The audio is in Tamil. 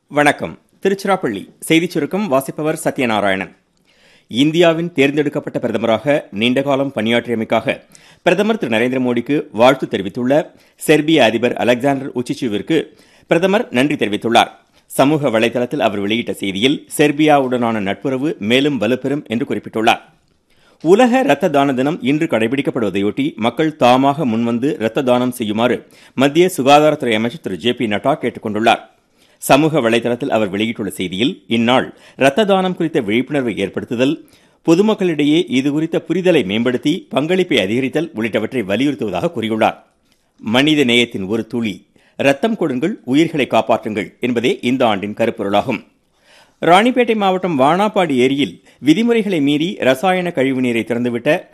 வணக்கம் திருச்சிராப்பள்ளி செய்திச் சுருக்கம் வாசிப்பவர் சத்யநாராயணன் இந்தியாவின் தேர்ந்தெடுக்கப்பட்ட பிரதமராக நீண்டகாலம் பணியாற்றியமைக்காக பிரதமர் திரு நரேந்திர மோடிக்கு வாழ்த்து தெரிவித்துள்ள செர்பிய அதிபர் அலெக்சாண்டர் உச்சிச்சுவிற்கு பிரதமர் நன்றி தெரிவித்துள்ளார் சமூக வலைதளத்தில் அவர் வெளியிட்ட செய்தியில் செர்பியாவுடனான நட்புறவு மேலும் வலுப்பெறும் என்று குறிப்பிட்டுள்ளார் உலக இரத்த தான தினம் இன்று கடைபிடிக்கப்படுவதையொட்டி மக்கள் தாமாக முன்வந்து இரத்த தானம் செய்யுமாறு மத்திய சுகாதாரத்துறை அமைச்சர் திரு ஜே பி நட்டா கேட்டுக் கொண்டுள்ளார் சமூக வலைதளத்தில் அவர் வெளியிட்டுள்ள செய்தியில் இந்நாள் இரத்த தானம் குறித்த விழிப்புணர்வை ஏற்படுத்துதல் பொதுமக்களிடையே இதுகுறித்த புரிதலை மேம்படுத்தி பங்களிப்பை அதிகரித்தல் உள்ளிட்டவற்றை வலியுறுத்துவதாக கூறியுள்ளார் மனித நேயத்தின் ஒரு துளி ரத்தம் கொடுங்கள் உயிர்களை காப்பாற்றுங்கள் என்பதே இந்த ஆண்டின் கருப்பொருளாகும் ராணிப்பேட்டை மாவட்டம் வானாப்பாடி ஏரியில் விதிமுறைகளை மீறி ரசாயன கழிவுநீரை திறந்துவிட்ட